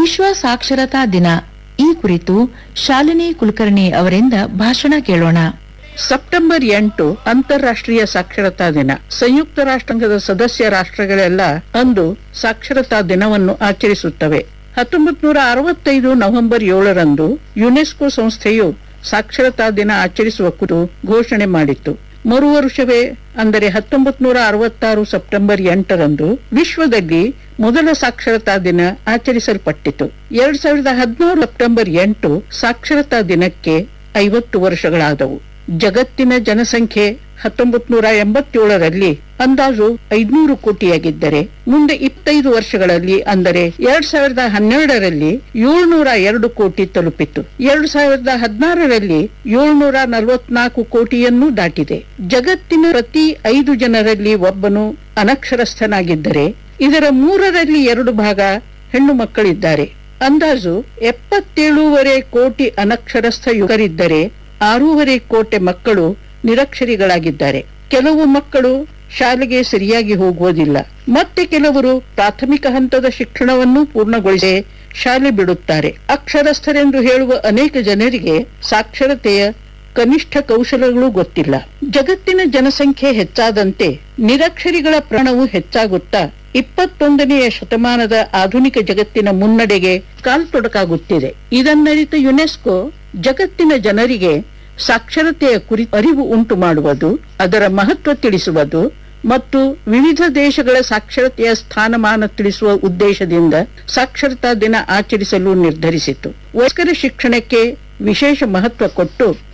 ವಿಶ್ವ ಸಾಕ್ಷರತಾ ದಿನ ಈ ಕುರಿತು ಶಾಲಿನಿ ಕುಲಕರ್ಣಿ ಅವರಿಂದ ಭಾಷಣ ಕೇಳೋಣ ಸೆಪ್ಟೆಂಬರ್ ಎಂಟು ಅಂತಾರಾಷ್ಟ್ರೀಯ ಸಾಕ್ಷರತಾ ದಿನ ಸಂಯುಕ್ತ ರಾಷ್ಟ್ರಾಂಗದ ಸದಸ್ಯ ರಾಷ್ಟ್ರಗಳೆಲ್ಲ ಅಂದು ಸಾಕ್ಷರತಾ ದಿನವನ್ನು ಆಚರಿಸುತ್ತವೆ ಹತ್ತೊಂಬತ್ ನೂರ ಅರವತ್ತೈದು ನವೆಂಬರ್ ಏಳರಂದು ಯುನೆಸ್ಕೋ ಸಂಸ್ಥೆಯು ಸಾಕ್ಷರತಾ ದಿನ ಆಚರಿಸುವ ಕುರಿತು ಘೋಷಣೆ ಮಾಡಿತ್ತು ಮರು ವರ್ಷವೇ ಅಂದರೆ ಹತ್ತೊಂಬತ್ ನೂರ ಅರವತ್ತಾರು ಸೆಪ್ಟೆಂಬರ್ ಎಂಟರಂದು ವಿಶ್ವದಲ್ಲಿ ಮೊದಲ ಸಾಕ್ಷರತಾ ದಿನ ಆಚರಿಸಲ್ಪಟ್ಟಿತು ಎರಡ್ ಸಾವಿರದ ಹದಿನಾರು ಸೆಪ್ಟೆಂಬರ್ ಎಂಟು ಸಾಕ್ಷರತಾ ದಿನಕ್ಕೆ ಐವತ್ತು ವರ್ಷಗಳಾದವು ಜಗತ್ತಿನ ಜನಸಂಖ್ಯೆ ಹತ್ತೊಂಬತ್ ನೂರ ಎಂಬತ್ತೇಳರಲ್ಲಿ ಅಂದಾಜು ಐದ್ನೂರು ಕೋಟಿಯಾಗಿದ್ದರೆ ಮುಂದೆ ಇಪ್ಪತ್ತೈದು ವರ್ಷಗಳಲ್ಲಿ ಅಂದರೆ ಎರಡ್ ಸಾವಿರದ ಹನ್ನೆರಡರಲ್ಲಿ ಏಳ್ನೂರ ಎರಡು ಕೋಟಿ ತಲುಪಿತು ಎರಡ್ ಸಾವಿರದ ಹದಿನಾರರಲ್ಲಿ ಏಳ್ನೂರ ನಲವತ್ನಾಲ್ಕು ಕೋಟಿಯನ್ನೂ ದಾಟಿದೆ ಜಗತ್ತಿನ ಪ್ರತಿ ಐದು ಜನರಲ್ಲಿ ಒಬ್ಬನು ಅನಕ್ಷರಸ್ಥನಾಗಿದ್ದರೆ ಇದರ ಮೂರರಲ್ಲಿ ಎರಡು ಭಾಗ ಹೆಣ್ಣು ಮಕ್ಕಳಿದ್ದಾರೆ ಅಂದಾಜು ಎಪ್ಪತ್ತೇಳೂವರೆ ಕೋಟಿ ಅನಕ್ಷರಸ್ಥ ಯುವಕರಿದ್ದರೆ ಆರೂವರೆ ಕೋಟಿ ಮಕ್ಕಳು ನಿರಕ್ಷರಿಗಳಾಗಿದ್ದಾರೆ ಕೆಲವು ಮಕ್ಕಳು ಶಾಲೆಗೆ ಸರಿಯಾಗಿ ಹೋಗುವುದಿಲ್ಲ ಮತ್ತೆ ಕೆಲವರು ಪ್ರಾಥಮಿಕ ಹಂತದ ಶಿಕ್ಷಣವನ್ನು ಪೂರ್ಣಗೊಳಿಸಿ ಶಾಲೆ ಬಿಡುತ್ತಾರೆ ಅಕ್ಷರಸ್ಥರೆಂದು ಹೇಳುವ ಅನೇಕ ಜನರಿಗೆ ಸಾಕ್ಷರತೆಯ ಕನಿಷ್ಠ ಕೌಶಲಗಳು ಗೊತ್ತಿಲ್ಲ ಜಗತ್ತಿನ ಜನಸಂಖ್ಯೆ ಹೆಚ್ಚಾದಂತೆ ನಿರಕ್ಷರಿಗಳ ಪ್ರಾಣವು ಹೆಚ್ಚಾಗುತ್ತಾ ಇಪ್ಪತ್ತೊಂದನೆಯ ಶತಮಾನದ ಆಧುನಿಕ ಜಗತ್ತಿನ ಮುನ್ನಡೆಗೆ ಕಾಲ್ತೊಡಕಾಗುತ್ತಿದೆ ಇದನ್ನರಿತ ಯುನೆಸ್ಕೋ ಜಗತ್ತಿನ ಜನರಿಗೆ ಸಾಕ್ಷರತೆಯ ಕುರಿತು ಅರಿವು ಉಂಟು ಮಾಡುವುದು ಅದರ ಮಹತ್ವ ತಿಳಿಸುವುದು ಮತ್ತು ವಿವಿಧ ದೇಶಗಳ ಸಾಕ್ಷರತೆಯ ಸ್ಥಾನಮಾನ ತಿಳಿಸುವ ಉದ್ದೇಶದಿಂದ ಸಾಕ್ಷರತಾ ದಿನ ಆಚರಿಸಲು ನಿರ್ಧರಿಸಿತು ವಯಸ್ಕರ ಶಿಕ್ಷಣಕ್ಕೆ ವಿಶೇಷ ಮಹತ್ವ ಕೊಟ್ಟು